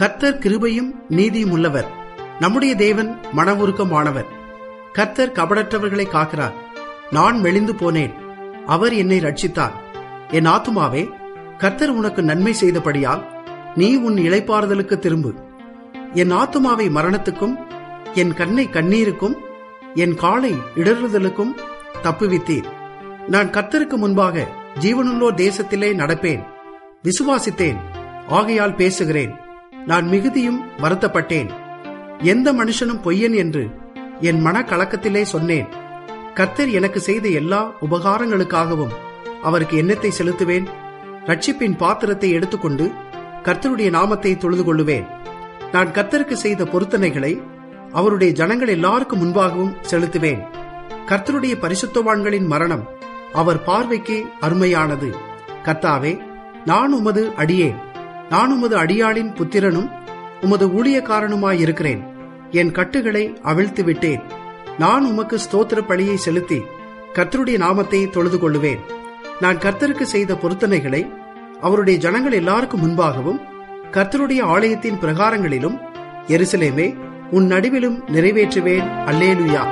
கர்த்தர் கிருபையும் நீதியும் உள்ளவர் நம்முடைய தேவன் மனவுருக்கமானவர் கர்த்தர் கபடற்றவர்களை காக்கிறார் நான் மெலிந்து போனேன் அவர் என்னை ரட்சித்தார் என் ஆத்துமாவே கர்த்தர் உனக்கு நன்மை செய்தபடியால் நீ உன் இளைப்பாறுதலுக்கு திரும்பு என் ஆத்துமாவை மரணத்துக்கும் என் கண்ணை கண்ணீருக்கும் என் காலை இடறுதலுக்கும் தப்புவித்தீர் நான் கர்த்தருக்கு முன்பாக ஜீவனுள்ளோர் தேசத்திலே நடப்பேன் விசுவாசித்தேன் ஆகையால் பேசுகிறேன் நான் மிகுதியும் வருத்தப்பட்டேன் எந்த மனுஷனும் பொய்யன் என்று என் மன கலக்கத்திலே சொன்னேன் கர்த்தர் எனக்கு செய்த எல்லா உபகாரங்களுக்காகவும் அவருக்கு எண்ணத்தை செலுத்துவேன் ரட்சிப்பின் பாத்திரத்தை எடுத்துக்கொண்டு கர்த்தருடைய நாமத்தை தொழுது கொள்ளுவேன் நான் கர்த்தருக்கு செய்த பொருத்தனைகளை அவருடைய ஜனங்கள் எல்லாருக்கும் முன்பாகவும் செலுத்துவேன் கர்த்தருடைய பரிசுத்தவான்களின் மரணம் அவர் பார்வைக்கு அருமையானது கர்த்தாவே நான் உமது அடியேன் நான் உமது அடியாளின் புத்திரனும் உமது ஊழியக்காரனுமாயிருக்கிறேன் என் கட்டுகளை அவிழ்த்து விட்டேன் நான் உமக்கு ஸ்தோத்திர பலியை செலுத்தி கர்த்தருடைய நாமத்தை தொழுது கொள்ளுவேன் நான் கர்த்தருக்கு செய்த பொருத்தனைகளை அவருடைய ஜனங்கள் எல்லாருக்கும் முன்பாகவும் கர்த்தருடைய ஆலயத்தின் பிரகாரங்களிலும் எருசலேமே உன் நடுவிலும் நிறைவேற்றுவேன் அல்லேலுயா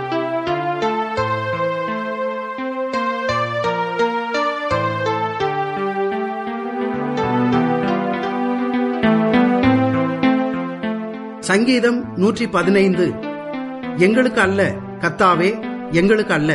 சங்கீதம் நூற்றி பதினைந்து எங்களுக்கு அல்ல கத்தாவே எங்களுக்கு அல்ல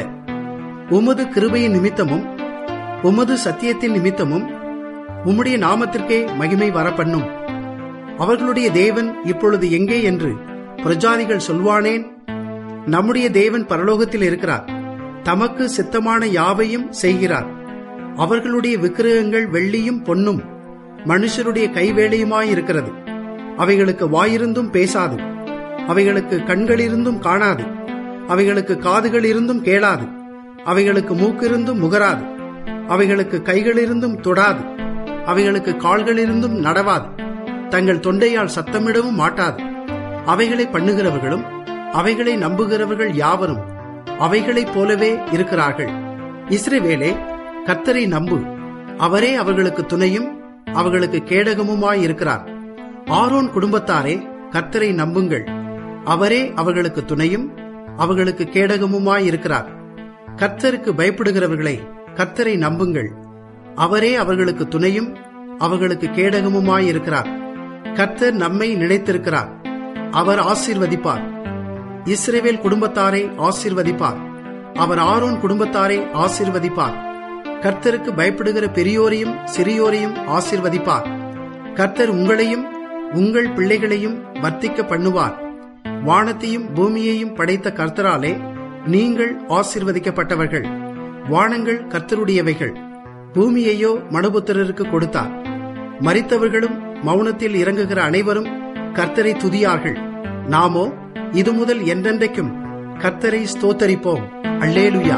உமது கிருபையின் நிமித்தமும் உமது சத்தியத்தின் நிமித்தமும் உம்முடைய நாமத்திற்கே மகிமை வரப்பண்ணும் அவர்களுடைய தேவன் இப்பொழுது எங்கே என்று பிரஜாதிகள் சொல்வானேன் நம்முடைய தேவன் பரலோகத்தில் இருக்கிறார் தமக்கு சித்தமான யாவையும் செய்கிறார் அவர்களுடைய விக்கிரகங்கள் வெள்ளியும் பொன்னும் மனுஷருடைய கைவேலையுமாயிருக்கிறது அவைகளுக்கு வாயிருந்தும் பேசாது அவைகளுக்கு கண்களிருந்தும் காணாது அவைகளுக்கு காதுகள் இருந்தும் கேளாது அவைகளுக்கு மூக்கிருந்தும் முகராது அவைகளுக்கு கைகளிருந்தும் தொடாது அவைகளுக்கு கால்களிருந்தும் நடவாது தங்கள் தொண்டையால் சத்தமிடவும் மாட்டாது அவைகளை பண்ணுகிறவர்களும் அவைகளை நம்புகிறவர்கள் யாவரும் அவைகளைப் போலவே இருக்கிறார்கள் இஸ்ரவேலே கர்த்தரை நம்பு அவரே அவர்களுக்கு துணையும் அவர்களுக்கு கேடகமுமாயிருக்கிறார் ஆரோன் குடும்பத்தாரே கர்த்தரை நம்புங்கள் அவரே அவர்களுக்கு துணையும் அவர்களுக்கு கேடகமுமாயிருக்கிறார் கர்த்தருக்கு பயப்படுகிறவர்களை கர்த்தரை நம்புங்கள் அவரே அவர்களுக்கு துணையும் அவர்களுக்கு கேடகமுமாயிருக்கிறார் கர்த்தர் நம்மை நினைத்திருக்கிறார் அவர் ஆசீர்வதிப்பார் இஸ்ரேவேல் குடும்பத்தாரை ஆசீர்வதிப்பார் அவர் ஆரோன் குடும்பத்தாரை ஆசீர்வதிப்பார் கர்த்தருக்கு பயப்படுகிற பெரியோரையும் சிறியோரையும் ஆசீர்வதிப்பார் கர்த்தர் உங்களையும் உங்கள் பிள்ளைகளையும் வர்த்திக்க பண்ணுவார் வானத்தையும் பூமியையும் படைத்த கர்த்தராலே நீங்கள் ஆசீர்வதிக்கப்பட்டவர்கள் வானங்கள் கர்த்தருடையவைகள் பூமியையோ மனுபுத்திரருக்கு கொடுத்தார் மறித்தவர்களும் மௌனத்தில் இறங்குகிற அனைவரும் கர்த்தரை துதியார்கள் நாமோ இது முதல் என்றென்றைக்கும் கர்த்தரை ஸ்தோத்தரிப்போம் அல்லேலுயா